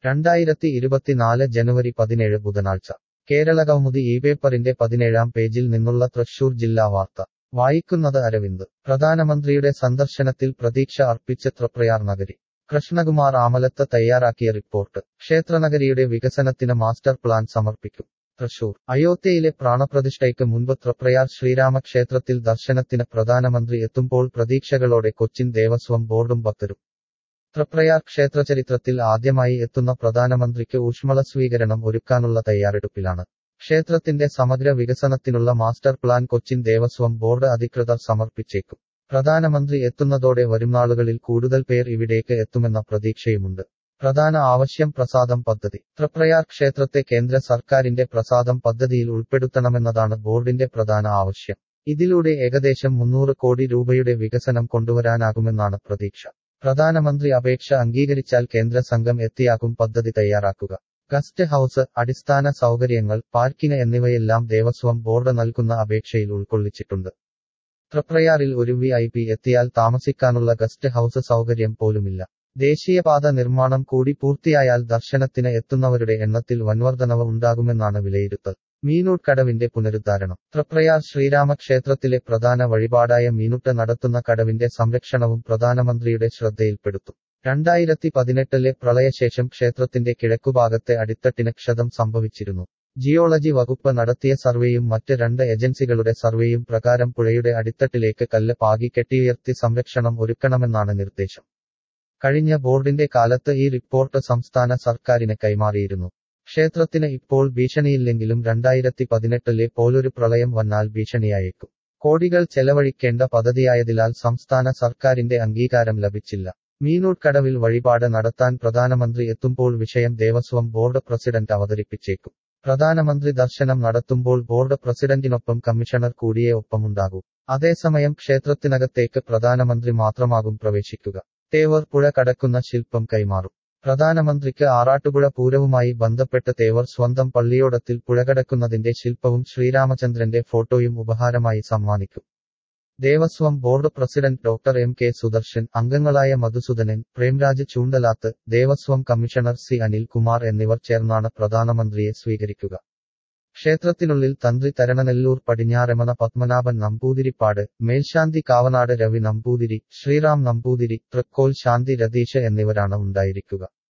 രണ്ടായിരത്തി ഇരുപത്തിനാല് ജനുവരി പതിനേഴ് ബുധനാഴ്ച കേരള കൗമുദി ഈ പേപ്പറിന്റെ പതിനേഴാം പേജിൽ നിന്നുള്ള തൃശൂർ ജില്ലാ വാർത്ത വായിക്കുന്നത് അരവിന്ദ് പ്രധാനമന്ത്രിയുടെ സന്ദർശനത്തിൽ പ്രതീക്ഷ അർപ്പിച്ച് തൃപ്രയാർ നഗരി കൃഷ്ണകുമാർ ആമലത്ത് തയ്യാറാക്കിയ റിപ്പോർട്ട് ക്ഷേത്രനഗരിയുടെ വികസനത്തിന് മാസ്റ്റർ പ്ലാൻ സമർപ്പിക്കും തൃശൂർ അയോധ്യയിലെ പ്രാണപ്രതിഷ്ഠയ്ക്ക് മുൻപ് തൃപ്രയാർ ശ്രീരാമക്ഷേത്രത്തിൽ ദർശനത്തിന് പ്രധാനമന്ത്രി എത്തുമ്പോൾ പ്രതീക്ഷകളോടെ കൊച്ചിൻ ദേവസ്വം ബോർഡും ഭക്തരും തൃപ്രയാർ ക്ഷേത്രചരിത്രത്തിൽ ആദ്യമായി എത്തുന്ന പ്രധാനമന്ത്രിക്ക് ഊഷ്മള സ്വീകരണം ഒരുക്കാനുള്ള തയ്യാറെടുപ്പിലാണ് ക്ഷേത്രത്തിന്റെ സമഗ്ര വികസനത്തിനുള്ള master plan Cochin Devaswom board അധികൃതർ സമർപ്പിച്ചേക്കും പ്രധാനമന്ത്രി എത്തുന്നതോടെ വരുംനാളുകളിൽ കൂടുതൽ പേർ ഇവിടേക്ക് എത്തുമെന്ന പ്രതീക്ഷയുമുണ്ട് പ്രധാന ആവശ്യം പ്രസാദം പദ്ധതി തൃപ്രയാർ ക്ഷേത്രത്തെ കേന്ദ്ര സർക്കാരിന്റെ പ്രസാദം പദ്ധതിയിൽ ഉൾപ്പെടുത്തണമെന്നതാണ് ബോർഡിന്റെ പ്രധാന ആവശ്യം ഇതിലൂടെ ഏകദേശം മുന്നൂറ് കോടി രൂപയുടെ വികസനം കൊണ്ടുവരാനാകുമെന്നാണ് പ്രതീക്ഷ പ്രധാനമന്ത്രി അപേക്ഷ അംഗീകരിച്ചാൽ കേന്ദ്ര സംഘം എത്തിയാക്കും പദ്ധതി തയ്യാറാക്കുക ഗസ്റ്റ് ഹൌസ് അടിസ്ഥാന സൗകര്യങ്ങൾ പാർക്കിംഗ് എന്നിവയെല്ലാം ദേവസ്വം ബോർഡ് നൽകുന്ന അപേക്ഷയിൽ ഉൾക്കൊള്ളിച്ചിട്ടുണ്ട് തൃപ്രയാറിൽ ഒരു വി ഐ പി എത്തിയാൽ താമസിക്കാനുള്ള ഗസ്റ്റ് ഹൌസ് സൗകര്യം പോലുമില്ല ദേശീയപാത നിർമ്മാണം കൂടി പൂർത്തിയായാൽ ദർശനത്തിന് എത്തുന്നവരുടെ എണ്ണത്തിൽ വൻവർധനവ് ഉണ്ടാകുമെന്നാണ് വിലയിരുത്തൽ മീനൂട്ട് പുനരുദ്ധാരണം തൃപ്രയാർ ശ്രീരാമക്ഷേത്രത്തിലെ പ്രധാന വഴിപാടായ മീനുട്ട് നടത്തുന്ന കടവിന്റെ സംരക്ഷണവും പ്രധാനമന്ത്രിയുടെ ശ്രദ്ധയിൽപ്പെടുത്തും രണ്ടായിരത്തി പതിനെട്ടിലെ പ്രളയശേഷം ക്ഷേത്രത്തിന്റെ കിഴക്കുഭാഗത്തെ അടിത്തട്ടിന് ക്ഷതം സംഭവിച്ചിരുന്നു ജിയോളജി വകുപ്പ് നടത്തിയ സർവേയും മറ്റ് രണ്ട് ഏജൻസികളുടെ സർവേയും പ്രകാരം പുഴയുടെ അടിത്തട്ടിലേക്ക് കല്ല് പാകി കെട്ടിയുയർത്തി സംരക്ഷണം ഒരുക്കണമെന്നാണ് നിർദ്ദേശം കഴിഞ്ഞ ബോർഡിന്റെ കാലത്ത് ഈ റിപ്പോർട്ട് സംസ്ഥാന സർക്കാരിന് കൈമാറിയിരുന്നു ക്ഷേത്രത്തിന് ഇപ്പോൾ ഭീഷണിയില്ലെങ്കിലും രണ്ടായിരത്തി പതിനെട്ടിലെ പോലൊരു പ്രളയം വന്നാൽ ഭീഷണിയായേക്കും കോടികൾ ചെലവഴിക്കേണ്ട പദ്ധതിയായതിനാൽ സംസ്ഥാന സർക്കാരിന്റെ അംഗീകാരം ലഭിച്ചില്ല മീനൂട്ട് വഴിപാട് നടത്താൻ പ്രധാനമന്ത്രി എത്തുമ്പോൾ വിഷയം ദേവസ്വം ബോർഡ് പ്രസിഡന്റ് അവതരിപ്പിച്ചേക്കും പ്രധാനമന്ത്രി ദർശനം നടത്തുമ്പോൾ ബോർഡ് പ്രസിഡന്റിനൊപ്പം കമ്മീഷണർ കൂടിയേ ഒപ്പമുണ്ടാകൂ അതേസമയം ക്ഷേത്രത്തിനകത്തേക്ക് പ്രധാനമന്ത്രി മാത്രമാകും പ്രവേശിക്കുക തേവർ പുഴ കടക്കുന്ന ശില്പം കൈമാറും പ്രധാനമന്ത്രിക്ക് ആറാട്ടുപുഴ പൂരവുമായി ബന്ധപ്പെട്ട് തേവർ സ്വന്തം പള്ളിയോടത്തിൽ പുഴകടക്കുന്നതിന്റെ ശില്പവും ശ്രീരാമചന്ദ്രന്റെ ഫോട്ടോയും ഉപഹാരമായി സമ്മാനിക്കും Devaswom board president doctor M K Sudarshan അംഗങ്ങളായ മധുസൂദനൻ പ്രേംരാജ് ചൂണ്ടലാത്ത് ദേവസ്വം കമ്മീഷണർ സി അനിൽ കുമാർ എന്നിവർ ചേർന്നാണ് പ്രധാനമന്ത്രിയെ സ്വീകരിക്കുക ക്ഷേത്രത്തിനുള്ളിൽ തന്ത്രി തരണനെല്ലൂർ പടിഞ്ഞാറെമന പത്മനാഭൻ നമ്പൂതിരിപ്പാട് മേൽശാന്തി കാവനാട് രവി നമ്പൂതിരി ശ്രീറാം നമ്പൂതിരി തൃക്കോൽ ശാന്തി രതീഷ് എന്നിവരാണ് ഉണ്ടായിരിക്കുക